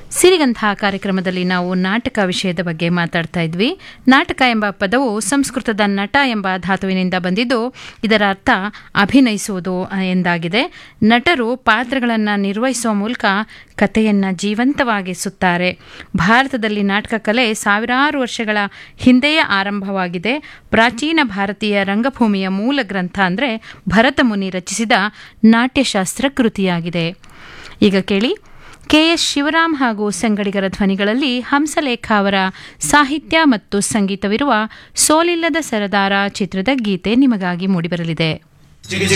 ಸಿರಿಗಂಧ ಕಾರ್ಯಕ್ರಮದಲ್ಲಿ ನಾವು ನಾಟಕ ವಿಷಯದ ಬಗ್ಗೆ ಮಾತಾಡ್ತಾ ಇದ್ವಿ ನಾಟಕ ಎಂಬ ಪದವು ಸಂಸ್ಕೃತದ ನಟ ಎಂಬ ಧಾತುವಿನಿಂದ ಬಂದಿದ್ದು ಇದರ ಅರ್ಥ ಅಭಿನಯಿಸುವುದು ಎಂದಾಗಿದೆ ನಟರು ಪಾತ್ರಗಳನ್ನು ನಿರ್ವಹಿಸುವ ಮೂಲಕ ಕಥೆಯನ್ನು ಜೀವಂತವಾಗಿಸುತ್ತಾರೆ ಭಾರತದಲ್ಲಿ ನಾಟಕ ಕಲೆ ಸಾವಿರಾರು ವರ್ಷಗಳ ಹಿಂದೆಯೇ ಆರಂಭವಾಗಿದೆ ಪ್ರಾಚೀನ ಭಾರತೀಯ ರಂಗಭೂಮಿಯ ಮೂಲ ಗ್ರಂಥ ಅಂದರೆ ಭರತ ಮುನಿ ರಚಿಸಿದ ನಾಟ್ಯಶಾಸ್ತ್ರ ಕೃತಿಯಾಗಿದೆ ಈಗ ಕೇಳಿ ಕೆ ಎಸ್ ಶಿವರಾಮ್ ಹಾಗೂ ಸಂಗಡಿಗರ ಧ್ವನಿಗಳಲ್ಲಿ ಹಂಸಲೇಖ ಅವರ ಸಾಹಿತ್ಯ ಮತ್ತು ಸಂಗೀತವಿರುವ ಸೋಲಿಲ್ಲದ ಸರದಾರ ಚಿತ್ರದ ಗೀತೆ ನಿಮಗಾಗಿ ಮೂಡಿಬರಲಿದೆ